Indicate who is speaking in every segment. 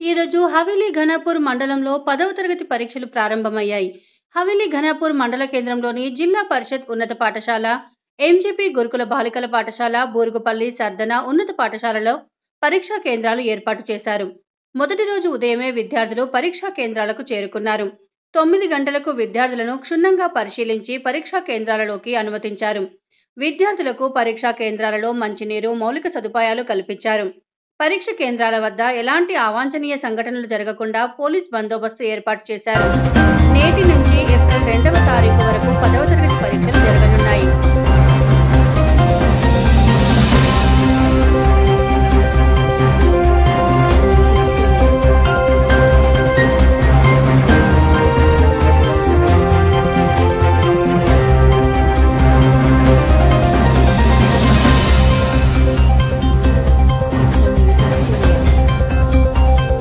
Speaker 1: ఈరోజు హవేలీ ఘనాపూర్ మండలంలో పదవ తరగతి పరీక్షలు ప్రారంభమయ్యాయి హవేలీ ఘనాపూర్ మండల కేంద్రంలోని జిల్లా పరిషత్ ఉన్నత పాఠశాల ఎంజేపీ గురుకుల బాలికల పాఠశాల బూరుగుపల్లి సర్దన ఉన్నత పాఠశాలలో పరీక్షా కేంద్రాలు ఏర్పాటు చేశారు మొదటి రోజు ఉదయమే విద్యార్థులు పరీక్షా కేంద్రాలకు చేరుకున్నారు తొమ్మిది గంటలకు విద్యార్థులను క్షుణ్ణంగా పరిశీలించి పరీక్షా కేంద్రాలలోకి అనుమతించారు విద్యార్థులకు పరీక్షా కేంద్రాలలో మంచినీరు మౌలిక సదుపాయాలు కల్పించారు పరీక్ష కేంద్రాల వద్ద ఎలాంటి అవాంఛనీయ సంఘటనలు జరగకుండా పోలీస్ బందోబస్తు ఏర్పాటు చేశారు నేటి నుంచి ఏప్రిల్ రెండవ తారీఖు వరకు పదవ తరగతి పరీక్షలు జరగనున్నాయి
Speaker 2: Music Studio. So Music Studio.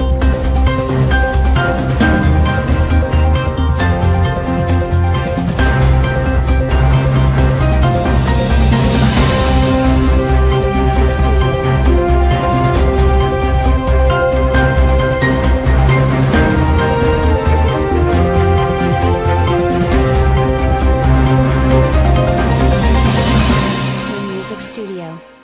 Speaker 2: So Music Studio. So Music Studio.